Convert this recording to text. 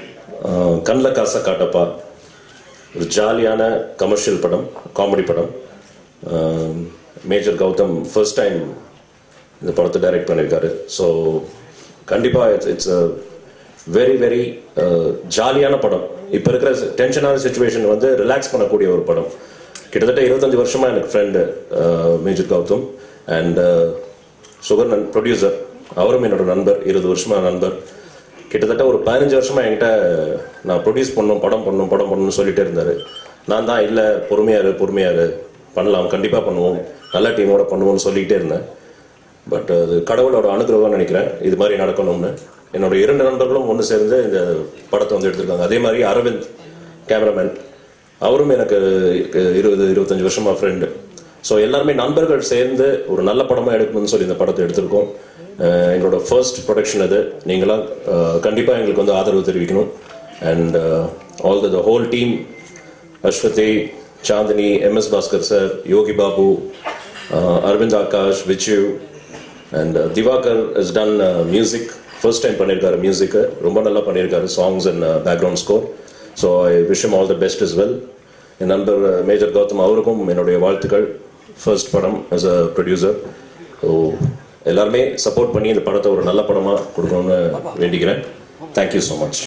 கண்ணில் காசை காட்டப்பா ஒரு ஜாலியான கமர்ஷியல் படம் காமெடி படம் மேஜர் கௌதம் ஃபர்ஸ்ட் டைம் இந்த படத்தை டைரக்ட் பண்ணியிருக்காரு ஸோ கண்டிப்பாக it's it's a very very ஜாலியான படம் இப்போ இருக்கிற டென்ஷனான சுச்சுவேஷன் வந்து ரிலாக்ஸ் பண்ணக்கூடிய ஒரு படம் கிட்டத்தட்ட இருபத்தஞ்சு வருஷமா எனக்கு ஃப்ரெண்டு மேஜர் கௌதம் அண்ட் சுகர் நன் ப்ரொடியூசர் அவரும் என்னோட நண்பர் இருபது வருஷமா நண்பர் கிட்டத்தட்ட ஒரு பதினஞ்சு வருஷமா என்கிட்ட நான் ப்ரொடியூஸ் பண்ணும் படம் பண்ணும் படம் பண்ணணும்னு சொல்லிட்டே இருந்தாரு நான் தான் இல்லை பொறுமையாரு பொறுமையாரு பண்ணலாம் கண்டிப்பாக பண்ணுவோம் நல்ல டீமோட பண்ணுவோம்னு சொல்லிக்கிட்டே இருந்தேன் பட் அது கடவுளோட அனுகிரகம் நினைக்கிறேன் இது மாதிரி நடக்கணும்னு என்னோட இரண்டு நண்பர்களும் ஒன்று சேர்ந்து இந்த படத்தை வந்து எடுத்திருக்காங்க அதே மாதிரி அரவிந்த் கேமராமேன் அவரும் எனக்கு இருபது இருபத்தஞ்சு வருஷமா ஃப்ரெண்டு ஸோ எல்லாருமே நண்பர்கள் சேர்ந்து ஒரு நல்ல படமாக எடுக்கணும்னு சொல்லி இந்த படத்தை எடுத்திருக்கோம் அஹ் எங்களோட ஃபர்ஸ்ட் ப்ரொடக்ஷன் அது நீங்களாம் கண்டிப்பாக எங்களுக்கு வந்து ஆதரவு தெரிவிக்கணும் and all the whole team Aswathi Chandini MS Bhaskar sir Yogi Babu Aravind Akash Vichu and Diwakar is done music first time பண்ணியிருக்காரு மியூசிக்கு ரொம்ப நல்லா பண்ணியிருக்காரு songs and background score so I wish all the best is well என் நண்பர் மேஜர் கௌதம் அவருக்கும் என்னுடைய வாழ்த்துக்கள் ஃபர்ஸ்ட் படம் as a ப்ரொடியூசர் ஸோ எல்லாருமே சப்போர்ட் பண்ணி இந்த படத்தை ஒரு நல்ல படமாக கொடுக்கணும்னு வேண்டிக்கிறேன் தேங்க்யூ ஸோ மச்